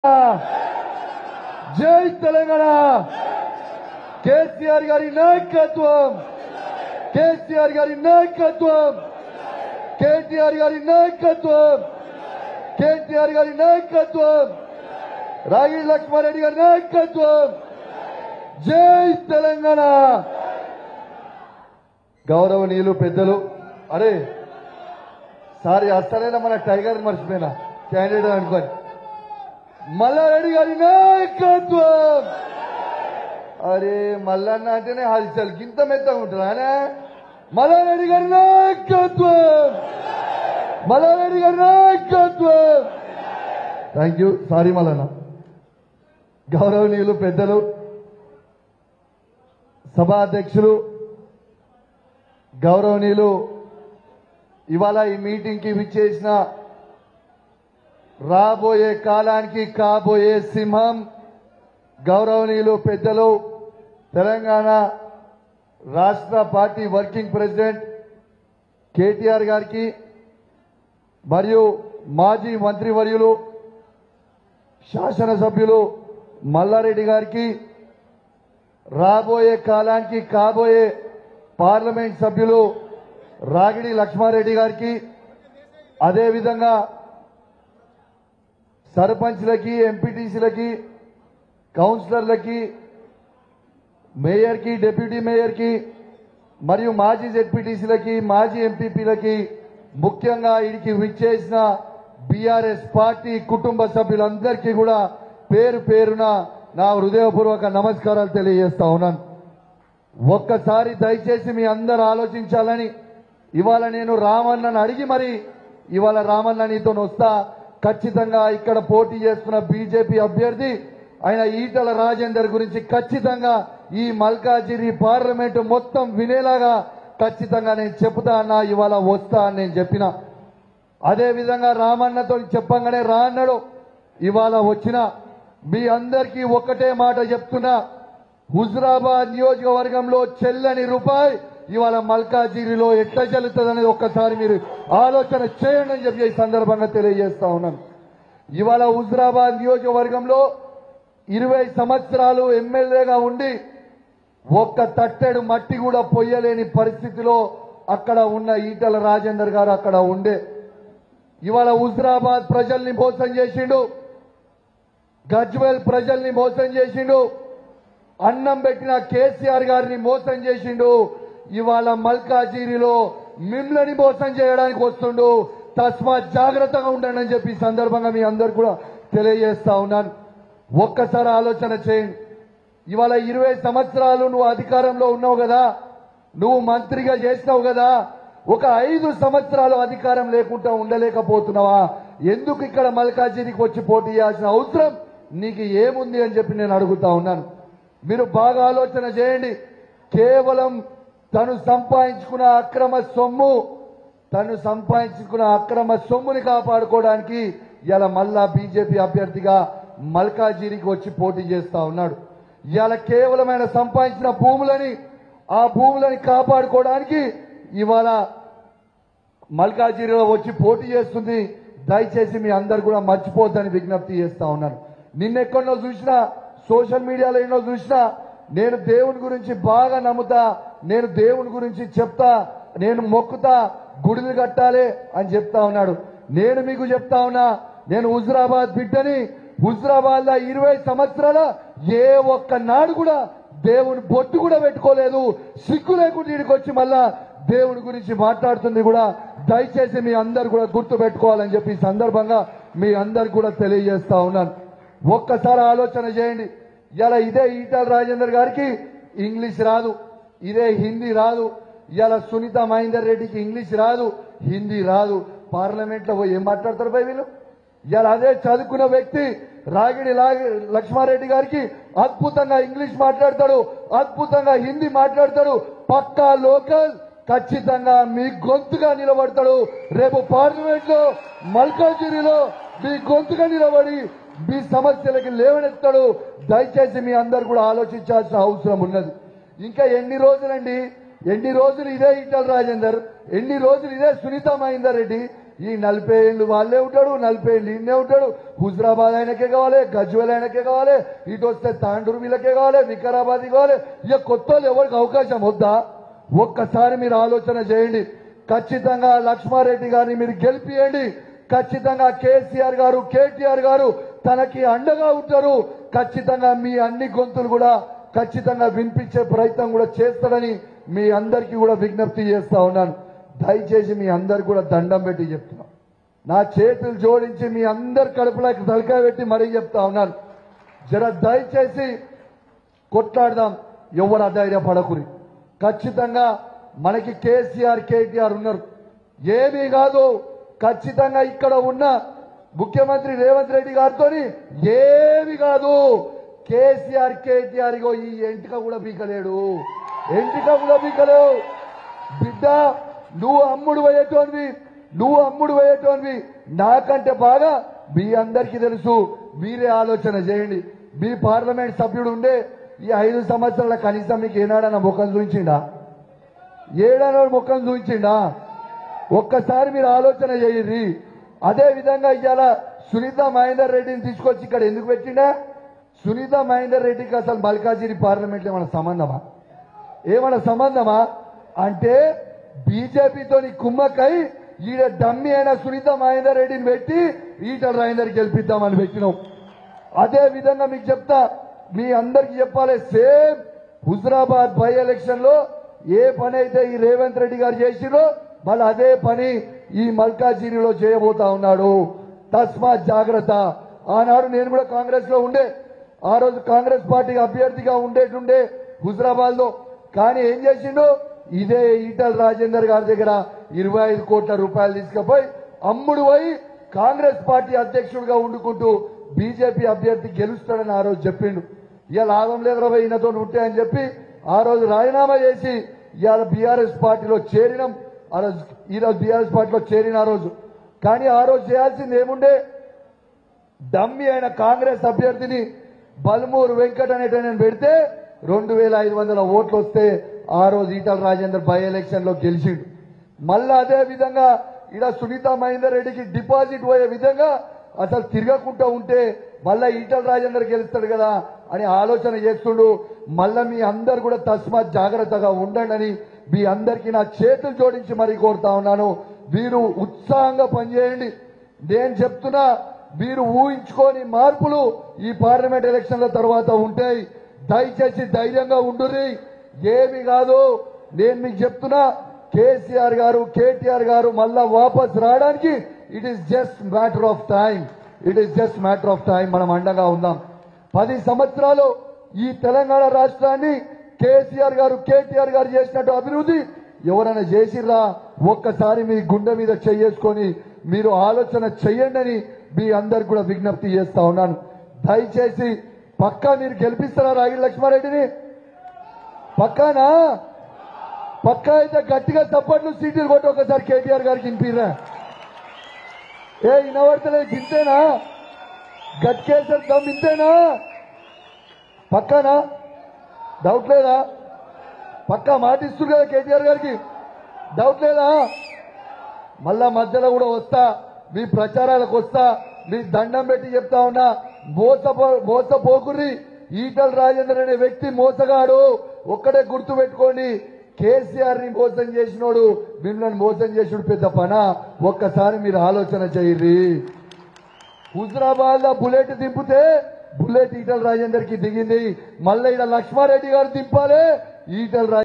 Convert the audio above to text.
జై తెలంగాణ కేసీఆర్ గారి నాయకత్వం కేసీఆర్ గారి నాయకత్వం కేటీఆర్ గారి నాయకత్వం కేటీఆర్ గారి నాయకత్వం రాగి లక్ష్మారెడ్డి గారి నాయకత్వం జై తెలంగాణ గౌరవనీయులు పెద్దలు అరే సారీ అసలైన మన టైగర్ మర్చిపోయినా క్యాండిడేట్ అనుకోని మల్లారెడ్డి గారి నాయకత్వం అరే మల్లన్న అంటేనే హల్చల్ గింత మెత్తగా ఉంటుంది ఆయన మల్లారెడ్డి గారి నాయకత్వం మల్లారెడ్డి గారి నాయకత్వం థ్యాంక్ యూ సారీ మల్లన్న గౌరవనీయులు పెద్దలు సభా అధ్యక్షులు గౌరవనీయులు ఇవాళ ఈ మీటింగ్ కి విచ్చేసిన రాబోయే కాలానికి కాబోయే సింహం గౌరవనీయులు పెద్దలు తెలంగాణ రాష్ట్ర పార్టీ వర్కింగ్ ప్రెసిడెంట్ కేటీఆర్ గారికి మరియు మాజీ మంత్రివర్యులు శాసనసభ్యులు మల్లారెడ్డి గారికి రాబోయే కాలానికి కాబోయే పార్లమెంట్ సభ్యులు రాగిడి లక్ష్మారెడ్డి గారికి అదేవిధంగా సర్పంచ్లకి ఎంపీటీసీలకి కౌన్సిలర్లకి మేయర్కి డిప్యూటీ మేయర్కి మరియు మాజీ జెడ్పీటీసీలకి మాజీ ఎంపీపీలకి ముఖ్యంగా వీడికి విచ్చేసిన బీఆర్ఎస్ పార్టీ కుటుంబ సభ్యులందరికీ కూడా పేరు పేరున నా హృదయపూర్వక నమస్కారాలు తెలియజేస్తా ఉన్నాను ఒక్కసారి దయచేసి మీ అందరు ఆలోచించాలని ఇవాళ నేను రామన్నను అడిగి మరి ఇవాళ రామన్న నీతో వస్తా ఖచ్చితంగా ఇక్కడ పోటీ చేస్తున్న బీజేపీ అభ్యర్థి ఆయన ఈటల రాజేందర్ గురించి ఖచ్చితంగా ఈ మల్కాజిరి పార్లమెంటు మొత్తం వినేలాగా ఖచ్చితంగా నేను చెప్తా అన్నా ఇవాళ వస్తా అని నేను చెప్పిన అదే విధంగా రామన్నతో చెప్పంగానే రా అన్నాడు ఇవాళ వచ్చిన మీ అందరికీ ఒక్కటే మాట చెప్తున్నా హుజరాబాద్ నియోజకవర్గంలో చెల్లని రూపాయి ఇవాళ మల్కాజిరిలో ఎట్లా చెల్లుతుంది అనేది ఒక్కసారి మీరు ఆలోచన చేయండి అని చెప్పి ఈ సందర్భంగా తెలియజేస్తా ఉన్నాను ఇవాళ హుజరాబాద్ నియోజకవర్గంలో ఇరవై సంవత్సరాలు ఎమ్మెల్యేగా ఉండి ఒక్క తట్టెడు మట్టి కూడా పొయ్యలేని పరిస్థితిలో అక్కడ ఉన్న ఈటల రాజేందర్ గారు అక్కడ ఉండే ఇవాళ హుజరాబాద్ ప్రజల్ని మోసం చేసిండు గజ్వేల్ ప్రజల్ని మోసం చేసిండు అన్నం పెట్టిన కేసీఆర్ గారిని మోసం చేసిండు ఇవాళ మల్కాజిరిలో మిమ్మల్ని మోసం చేయడానికి వస్తుండు తస్మాత్ జాగ్రత్తగా ఉండండి అని చెప్పి ఈ సందర్భంగా మీ అందరు కూడా తెలియజేస్తా ఉన్నాను ఒక్కసారి ఆలోచన చేయండి ఇవాళ ఇరవై సంవత్సరాలు నువ్వు అధికారంలో ఉన్నావు కదా నువ్వు మంత్రిగా చేసినావు కదా ఒక ఐదు సంవత్సరాలు అధికారం లేకుండా ఉండలేకపోతున్నావా ఎందుకు ఇక్కడ మల్కాజిరికి వచ్చి పోటీ చేయాల్సిన అవసరం నీకు ఏముంది అని చెప్పి నేను అడుగుతా ఉన్నాను మీరు బాగా ఆలోచన చేయండి కేవలం తను సంపాదించుకున్న అక్రమ సొమ్ము తను సంపాదించుకున్న అక్రమ సొమ్ముని కాపాడుకోవడానికి ఇలా మళ్ళా బీజేపీ అభ్యర్థిగా మల్కాజిరికి వచ్చి పోటీ చేస్తా ఉన్నాడు ఇవాళ కేవలమైన సంపాదించిన భూములని ఆ భూములని కాపాడుకోవడానికి ఇవాళ మల్కాజిరిలో వచ్చి పోటీ చేస్తుంది దయచేసి మీ అందరు కూడా మర్చిపోద్దని విజ్ఞప్తి చేస్తా ఉన్నాను నిన్నెక్కడో చూసినా సోషల్ మీడియాలో ఎన్నో చూసినా నేను దేవుని గురించి బాగా నమ్ముతా నేను దేవుని గురించి చెప్తా నేను మొక్కుతా గుడిని కట్టాలి అని చెప్తా ఉన్నాడు నేను మీకు చెప్తా ఉన్నా నేను హుజరాబాద్ బిడ్డని హుజరాబాద్ లో ఇరవై సంవత్సరాల ఏ ఒక్క నాడు కూడా దేవుని బొట్టు కూడా పెట్టుకోలేదు సిగ్గు లేకుండా ఇక్కడికి వచ్చి మళ్ళా దేవుడి గురించి మాట్లాడుతుంది కూడా దయచేసి మీ అందరు కూడా గుర్తు పెట్టుకోవాలని చెప్పి ఈ సందర్భంగా మీ అందరు కూడా తెలియజేస్తా ఉన్నాను ఒక్కసారి ఆలోచన చేయండి ఇలా ఇదే ఈటల రాజేందర్ గారికి ఇంగ్లీష్ రాదు ఇదే హిందీ రాదు ఇలా సునీత మహేందర్ రెడ్డికి ఇంగ్లీష్ రాదు హిందీ రాదు పార్లమెంట్ లో పోయి ఏం మాట్లాడతారు పై వీళ్ళు ఇలా అదే చదువుకున్న వ్యక్తి రాగిడి లాగి లక్ష్మారెడ్డి గారికి అద్భుతంగా ఇంగ్లీష్ మాట్లాడతాడు అద్భుతంగా హిందీ మాట్లాడతాడు పక్కా లోకల్ ఖచ్చితంగా మీ గొంతుగా నిలబడతాడు రేపు పార్లమెంట్ లో మల్కాజిరిలో మీ గొంతుగా నిలబడి మీ సమస్యలకి లేవనెత్తాడు దయచేసి మీ అందరు కూడా ఆలోచించాల్సిన అవసరం ఉన్నది ఇంకా ఎన్ని రోజులండి ఎన్ని రోజులు ఇదే ఈటల రాజేందర్ ఎన్ని రోజులు ఇదే సునీత మహేందర్ రెడ్డి ఈ నలభై ఏళ్ళు వాళ్ళే ఉంటాడు నలభై ఏళ్ళు ఈయనే ఉంటాడు హుజరాబాద్ ఆయనకే కావాలి గజ్వెల్ ఆయనకే కావాలి ఇటు వస్తే తాండూరు వీళ్ళకే కావాలి వికారాబాద్ కావాలి ఇక కొత్త వాళ్ళు ఎవరికి అవకాశం వద్దా ఒక్కసారి మీరు ఆలోచన చేయండి ఖచ్చితంగా లక్ష్మారెడ్డి గారిని మీరు గెలిపియండి ఖచ్చితంగా కేసీఆర్ గారు కేటీఆర్ గారు తనకి అండగా ఉంటారు ఖచ్చితంగా మీ అన్ని గొంతులు కూడా ఖచ్చితంగా వినిపించే ప్రయత్నం కూడా చేస్తారని మీ అందరికీ కూడా విజ్ఞప్తి చేస్తా ఉన్నాను దయచేసి మీ అందరికి కూడా దండం పెట్టి చెప్తున్నా నా చేతులు జోడించి మీ అందరి కడుపులోకి తలకాయ పెట్టి మరీ చెప్తా ఉన్నాను జర దయచేసి కొట్లాడదాం ఎవరు అధైర్యపడకురి ఖచ్చితంగా మనకి కేసీఆర్ కేటీఆర్ ఉన్నారు ఏమీ కాదు ఖచ్చితంగా ఇక్కడ ఉన్న ముఖ్యమంత్రి రేవంత్ రెడ్డి గారితో ఏమి కాదు కేసీఆర్ కేటీఆర్ ఇగో ఈ ఎంటిక కూడా పీకలేడు ఎంటిక కూడా పీకలేవు బిడ్డ నువ్వు అమ్ముడు పోయేటోనివి నువ్వు అమ్ముడు పోయేటోనివి నాకంటే బాగా మీ అందరికీ తెలుసు మీరే ఆలోచన చేయండి మీ పార్లమెంట్ సభ్యుడు ఉండే ఈ ఐదు సంవత్సరాల కనీసం మీకు ఏనాడన్నా ముఖం చూపించిండా ఏడన్నా ముఖం చూపించిండా ఒక్కసారి మీరు ఆలోచన చేయండి అదే విధంగా ఇవాళ సునీత మహేందర్ రెడ్డిని తీసుకొచ్చి ఇక్కడ ఎందుకు పెట్టిండా సునీత మహేందర్ రెడ్డికి అసలు మల్కాజిరి పార్లమెంట్ ఏమైనా సంబంధమా ఏమైనా సంబంధమా అంటే బీజేపీతో కుమ్మక్కై ఈడ డమ్మి అయిన సునీత మహేందర్ రెడ్డిని పెట్టి ఈటల రాజేందర్ గెలిపిద్దామని పెట్టినాం అదే విధంగా మీకు చెప్తా మీ అందరికి చెప్పాలి సేమ్ హుజరాబాద్ బై ఎలక్షన్ లో ఏ పని అయితే ఈ రేవంత్ రెడ్డి గారు చేసిరో మళ్ళీ అదే పని ఈ మల్కాజిరిలో చేయబోతా ఉన్నాడు తస్మాత్ జాగ్రత్త ఆనాడు నేను కూడా కాంగ్రెస్ లో ఉండే ఆ రోజు కాంగ్రెస్ పార్టీ అభ్యర్థిగా ఉండేటుండే హుజరాబాద్ లో కానీ ఏం చేసిండు ఇదే ఈటల రాజేందర్ గారి దగ్గర ఇరవై ఐదు కోట్ల రూపాయలు తీసుకుపోయి అమ్ముడు పోయి కాంగ్రెస్ పార్టీ అధ్యక్షుడిగా ఉండుకుంటూ బీజేపీ అభ్యర్థి గెలుస్తాడని ఆ రోజు చెప్పిండు ఇవాళ లాభం లేదు రాబోయ్ ఈయనతో ఉంటే అని చెప్పి ఆ రోజు రాజీనామా చేసి ఇవాళ బీఆర్ఎస్ పార్టీలో చేరినాం ఆ రోజు ఈ రోజు బీఆర్ఎస్ పార్టీలో చేరిన ఆ రోజు కానీ ఆ రోజు చేయాల్సింది ఏముండే డమ్మి అయిన కాంగ్రెస్ అభ్యర్థిని బల్మూరు వెంకట్ అనేటైన పెడితే రెండు వేల ఐదు వందల ఓట్లు వస్తే ఆ రోజు ఈటల రాజేందర్ బై ఎలక్షన్ లో గెలిచిండు మళ్ళా అదే విధంగా ఇలా సునీత మహేందర్ రెడ్డికి డిపాజిట్ పోయే విధంగా అసలు తిరగకుండా ఉంటే మళ్ళా ఈటల రాజేందర్ గెలుస్తాడు కదా అని ఆలోచన చేస్తుండు మళ్ళా మీ అందరు కూడా తస్మాత్ జాగ్రత్తగా ఉండండి అని మీ అందరికీ నా చేతులు జోడించి మరీ కోరుతా ఉన్నాను మీరు ఉత్సాహంగా పనిచేయండి నేను చెప్తున్నా మీరు ఊహించుకోని మార్పులు ఈ పార్లమెంట్ ఎలక్షన్ల తర్వాత ఉంటాయి దయచేసి ధైర్యంగా ఉండుర్రి ఏమి కాదు నేను మీకు చెప్తున్నా కేసీఆర్ గారు కేటీఆర్ గారు మళ్ళా వాపస్ రావడానికి it is just matter of time it is just matter of time మనం అండగా ఉందాం పది సంవత్సరాలు ఈ తెలంగాణ రాష్ట్రాన్ని కేసీఆర్ గారు కేటీఆర్ గారు చేసినట్టు అభివృద్ధి ఎవరైనా చేసిర్రా ఒక్కసారి మీ గుండె మీద చేసుకొని మీరు ఆలోచన చెయ్యండి అని మీ అందరికి కూడా విజ్ఞప్తి చేస్తా ఉన్నాను దయచేసి పక్కా మీరు గెలిపిస్తారా రాగి లక్ష్మారెడ్డిని పక్కానా పక్కా అయితే గట్టిగా చప్పట్లు సీట్లు కొట్టి ఒకసారి కేటీఆర్ గారికి వినిపిరా ఏ వినబడతలేదు గింతేనా గట్కేసరి దమ్ ఇంతేనా పక్కానా డౌట్ లేదా పక్కా మాటిస్తుంది కదా కేటీఆర్ గారికి డౌట్ లేదా మళ్ళా మధ్యలో కూడా వస్తా మీ ప్రచారాలకు వస్తా మీ దండం పెట్టి చెప్తా ఉన్నా మోసపో మోసపోకుర్రి ఈటల రాజేందర్ అనే వ్యక్తి మోసగాడు ఒక్కడే గుర్తు పెట్టుకోండి కేసీఆర్ ని మోసం చేసినోడు మిమ్మల్ని మోసం చేసినోడు పెద్ద పన ఒక్కసారి మీరు ఆలోచన చేయర్రి హుజరాబాద్ లో బుల్లెట్ దింపితే బుల్లెట్ ఈటల రాజేందర్ కి దిగింది మళ్ళీ ఇక్కడ లక్ష్మారెడ్డి గారు దింపాలి ఈటల రాజేందర్